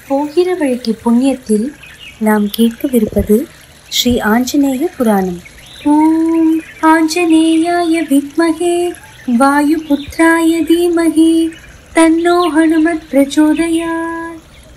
போகிற வழிக்கு புண்ணியத்தில் நாம் கேட்கவிருப்பது ஸ்ரீ ஆஞ்சநேய புராணம் ஓம் ஆஞ்சநேயாய வித்மகே வாயு புத்ராய தீமகி தன்னோ ஹனுமத் பிரச்சோதயாத்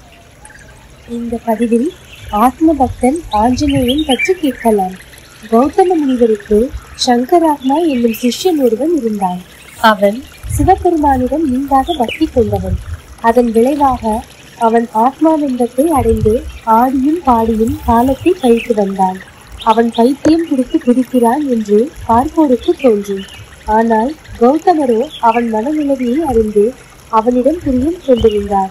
இந்த பதிவில் ஆத்ம பக்தன் ஆஞ்சநேயன் பற்றி கேட்கலாம் கௌதம முனிவருக்கு சங்கராத்மா என்னும் சிஷ்யன் ஒருவன் இருந்தான் அவன் சிவபெருமானிடம் நீங்காத பக்தி கொண்டவன் அதன் விளைவாக அவன் ஆத்மானந்தத்தை அடைந்து ஆடியும் பாடியும் காலத்தை கழித்து வந்தான் அவன் பைத்தியம் பிடித்து குதிக்கிறான் என்று பார்ப்போருக்கு தோன்றும் ஆனால் கௌதமரோ அவன் மனநிலையை அறிந்து அவனிடம் பிரியம் கொண்டிருந்தார்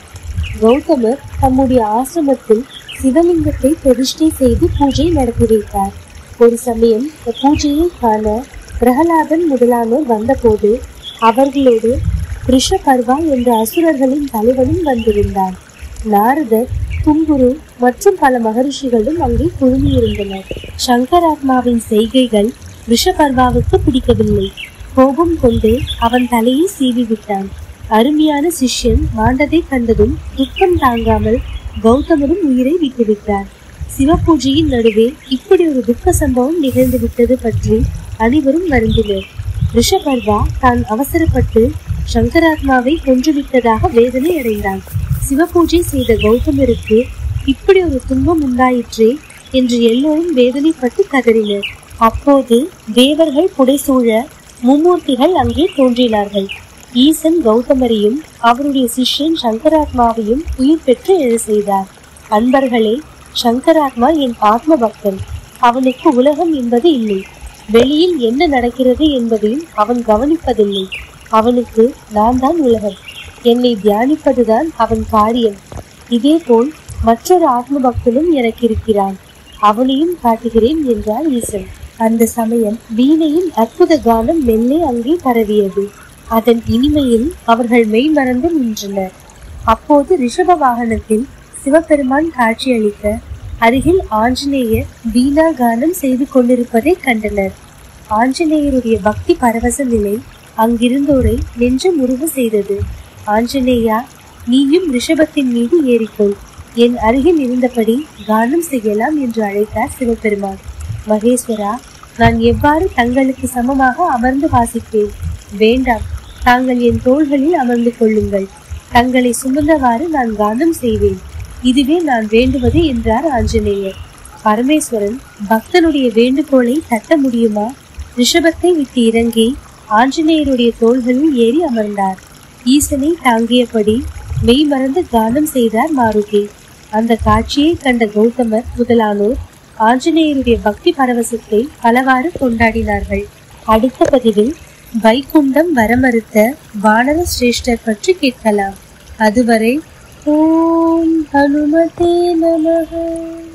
கௌதமர் தம்முடைய ஆசிரமத்தில் சிவலிங்கத்தை பிரதிஷ்டை செய்து பூஜை நடத்தி வைத்தார் ஒரு சமயம் இந்த பூஜையை காண பிரகலாதன் முதலானோர் வந்தபோது அவர்களோடு ரிஷபர்வா என்ற அசுரர்களின் தலைவனும் வந்திருந்தான் நாரதர் தும்புரு மற்றும் பல மகரிஷிகளும் அங்கே குழுமியிருந்தனர் சங்கராத்மாவின் செய்கைகள் ரிஷபர்வாவுக்கு பிடிக்கவில்லை கோபம் கொண்டு அவன் தலையை சீவி விட்டான் அருமையான சிஷ்யன் மாண்டதை கண்டதும் துக்கம் தாங்காமல் கௌதமரும் உயிரை விட்டுவிட்டார் சிவபூஜையின் நடுவே இப்படி ஒரு துக்க சம்பவம் நிகழ்ந்து விட்டது பற்றி அனைவரும் வருந்தினர் ரிஷபர்வா தான் அவசரப்பட்டு சங்கராத்மாவை கொன்றுவிட்டதாக வேதனை அடைந்தான் சிவபூஜை செய்த கௌதமருக்கு இப்படி ஒரு துன்பம் உண்டாயிற்றே என்று எல்லோரும் வேதனைப்பட்டு கதறினர் அப்போது தேவர்கள் புடைசூழ மும்மூர்த்திகள் அங்கே தோன்றினார்கள் ஈசன் கௌதமரையும் அவருடைய சிஷ்யன் சங்கராத்மாவையும் உயிர் பெற்று எழ செய்தார் அன்பர்களே சங்கராத்மா என் ஆத்ம பக்தன் அவனுக்கு உலகம் என்பது இல்லை வெளியில் என்ன நடக்கிறது என்பதையும் அவன் கவனிப்பதில்லை அவனுக்கு நான் தான் உலகம் என்னை தியானிப்பதுதான் அவன் காரியம் இதேபோல் மற்றொரு ஆத்ம பக்தனும் எனக்கு இருக்கிறான் அவனையும் காட்டுகிறேன் என்றார் ஈசன் அந்த சமயம் வீணையின் அற்புத கானம் மெல்லே அங்கே பரவியது அதன் இனிமையில் அவர்கள் மெய்மறந்து நின்றனர் அப்போது ரிஷப வாகனத்தில் சிவபெருமான் காட்சியளிக்க அருகில் ஆஞ்சநேயர் வீணா கானம் செய்து கொண்டிருப்பதை கண்டனர் ஆஞ்சநேயருடைய பக்தி பரவச நிலை அங்கிருந்தோரை நெஞ்சு முருக செய்தது ஆஞ்சநேயா நீயும் ரிஷபத்தின் மீது ஏறிக்கொள் என் அருகில் இருந்தபடி கானம் செய்யலாம் என்று அழைத்தார் சிவபெருமான் மகேஸ்வரா நான் எவ்வாறு தங்களுக்கு சமமாக அமர்ந்து வாசிப்பேன் வேண்டாம் தாங்கள் என் தோள்களில் அமர்ந்து கொள்ளுங்கள் தங்களை சுமந்தவாறு நான் கானம் செய்வேன் இதுவே நான் வேண்டுவது என்றார் ஆஞ்சநேயர் பரமேஸ்வரன் பக்தனுடைய வேண்டுகோளை தட்ட முடியுமா ரிஷபத்தை விட்டு இறங்கி ஆஞ்சநேயருடைய தோள்களில் ஏறி அமர்ந்தார் ஈசனை தாங்கியபடி மெய் மறந்து கானம் செய்தார் மாருதி அந்த காட்சியை கண்ட கௌதமர் முதலானோர் ஆஞ்சநேயருடைய பக்தி பரவசத்தை பலவாறு கொண்டாடினார்கள் அடுத்த பதிவில் வைகுண்டம் வரமறுத்த வானர சிரேஷ்டர் பற்றி கேட்கலாம் அதுவரை ஓம் ஹனுமதே நமக